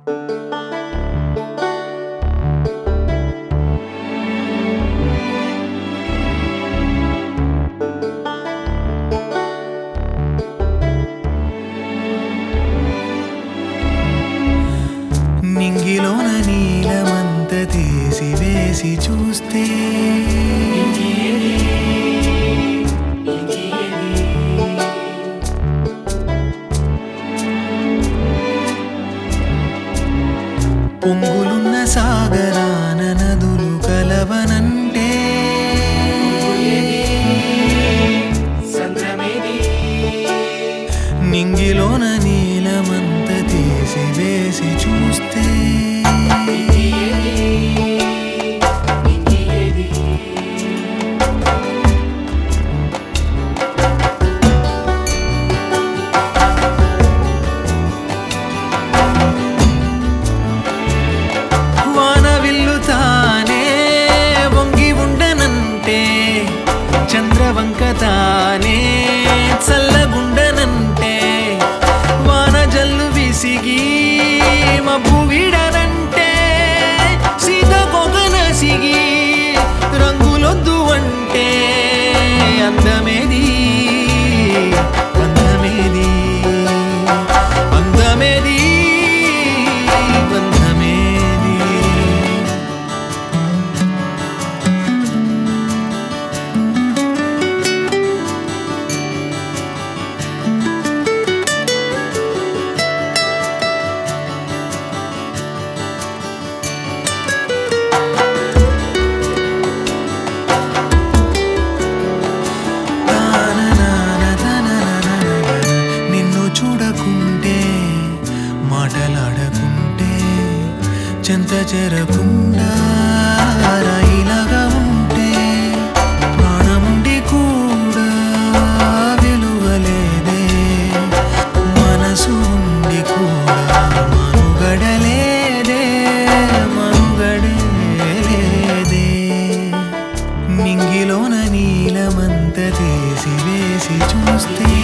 నింగిలోన నీలమంత తీసి వేసి చూస్తే పొంగులున్న సాగరాన నదులు కలవనంటే నింగిలోన నీలమంత తీసి వేసి చూస్తే వానవిల్లు తానే వంగి ఉండనంటే చంద్రవంక తానే చల్లగుండనంటే వాన జల్లు విసిగి మబ్బు వీడనంటే సీతకొక నసిగి రంగులొద్దు అంటే అందమేది అందమేది అందమేది బంధమేది నిన్ను చూడకుంటే మాటలాడకుంటే చెంత చెరకుండా రాయిలాగా ఉంటే ప్రాణముండి కూడా విలువలేదే మనసు ఉండి కూడా మనుగడలేదే మనుగడే లేదే నింగిలోన నీలమంత తీసి వేసి చూస్తే